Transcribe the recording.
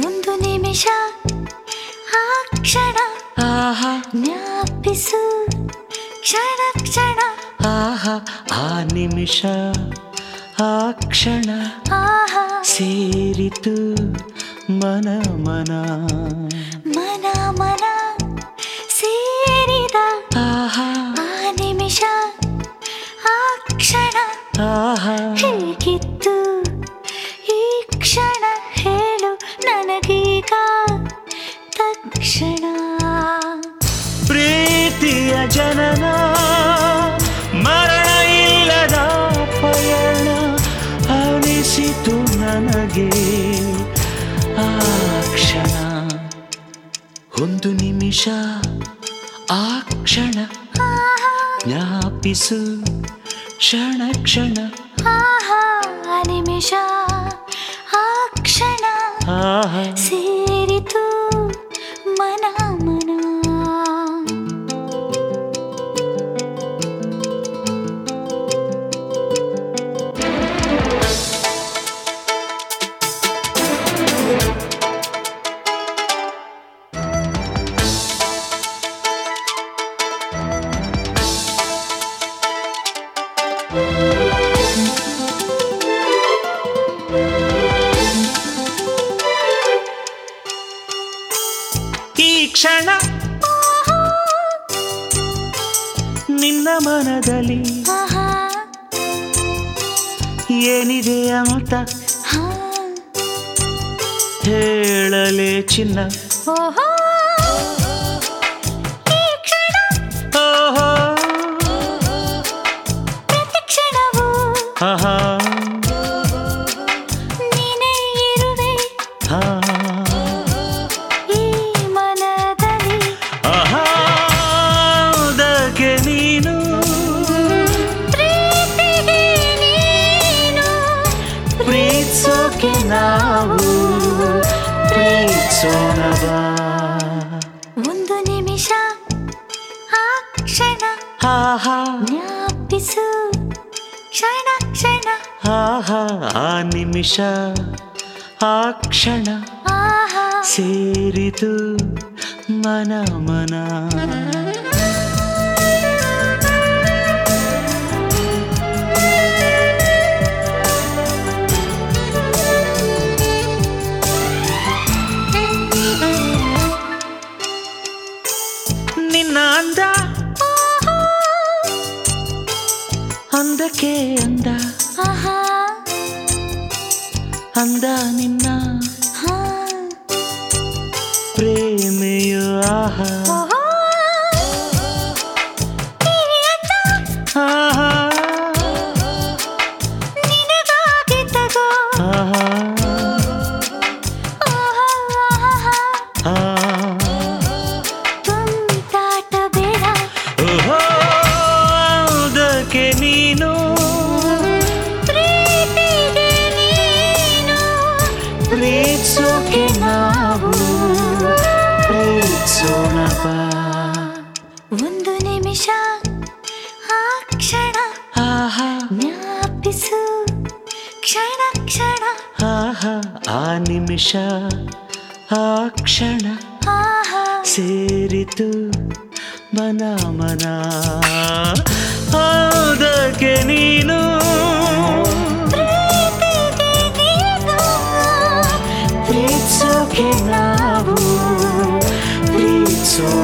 ಒಂದು ನಿಮಿಷ ಆ ಕ್ಷಣ ಆಹಾ ಜ್ಞಾಪಿಸು ಕ್ಷಣ ಕ್ಷಣ ಆಹಾ ಆ ನಿಮಿಷ ಆ ಕ್ಷಣ ಆಹಾ ಸೇರಿತು ಮನ ಮನ ಮನ ಮನ ಸೇರಿದ ಆಹಾ ಆ ನಿಮಿಷ ಆ ಕ್ಷಣ ಆಹಾ ಹೇಗಿತ್ತು ಈ ಕ್ಷಣ ಹೇಳು ನನಗೀಗ ತಕ್ಷಣ ಪ್ರೀತಿಯ ಜನನ ಮರಣ ಇಲ್ಲದ ಪಯಣ ಅನಿಸಿತು ನನಗೆ ಆ ಕ್ಷಣ ಒಂದು ನಿಮಿಷ ಆ ಕ್ಷಣ ಜ್ಞಾಪಿಸು ಕ್ಷಣ ಕ್ಷಣ ಆಹಾ ಆ ನಿಮಿಷ ಆ ಕ್ಷಣ ಆಹಾ ಸೇರಿತು ಮನ ಮನ ಈ ಕ್ಷಣ ನಿನ್ನ ಮನದಲ್ಲಿ ಆಹಾ ಏನಿದೆ ಅಂತ ಹಾ ಹೇಳಲೆ ಚಿನ್ನ ಓಹೋ ಈ ಕ್ಷಣ ಓಹೋ ಪ್ರತಿ ಕ್ಷಣವೂ ಆಹಾ ನೀನೇ ಇರುವೆ ಹಾ ಈ ಮನದಲ್ಲಿ ಆಹಾ ಅದಕ್ಕೆ ನೀನು ಪ್ರೀತಿಗೆ ನೀನು ಪ್ರೀತಿಸೋಕೆ ನಾವು ಪ್ರೀತಿಸೋಣ ಬಾ. ಒಂದು ನಿಮಿಷ ಆ ಕ್ಷಣ ಆಹಾ ಜ್ಞಾಪಿಸು ಕ್ಷಣ ಕ್ಷಣ ಆಹಾ ಆ ನಿಮಿಷ ಆ ಕ್ಷಣ ಆಹಾ ಸೇರಿತು ಮನ ಮನ ನಿನ್ನ ಅಂದ ಅಂದಕ್ಕೆ ಅಂದ ಆಹಾ ಅಂದ ನಿನ್ನ ಹಾ ಪ್ರೇಮೆಯು ಆಹಾ ಓಹೋ ಈ ಅಂದ ಆಹಾ ನಿನಗಾಗಿ ತಗೋ ಆಹಾ ಆಹಾ ಆಹಾ ಆ ತುಂಟಾಟ ಬೇಡ ಓಹೋ ಅದಕ್ಕೆ ನೀನು ಪ್ರೀತಿಗೆ ನೀನು ಪ್ರೀತಿಸೋಕೆ ನಾವು ಪ್ರೀತಿಸೋಣ ಬಾ. ಒಂದು ನಿಮಿಷ ಆ ಕ್ಷಣ ಆಹಾ ಜ್ಞಾಪಿಸು ಕ್ಷಣ ಕ್ಷಣ ಆಹಾ ಆ ನಿಮಿಷ ಆ ಕ್ಷಣ ಆಹಾ ಸೇರಿತು ಮನ ಮನ ಅದಕ್ಕೆ ನೀನು ಪ್ರೀತಿಗೆ ನೀನು ಪ್ರೀತಿಸೋಕೆ ನಾವು ಪ್ರೀತಿಸೋಣ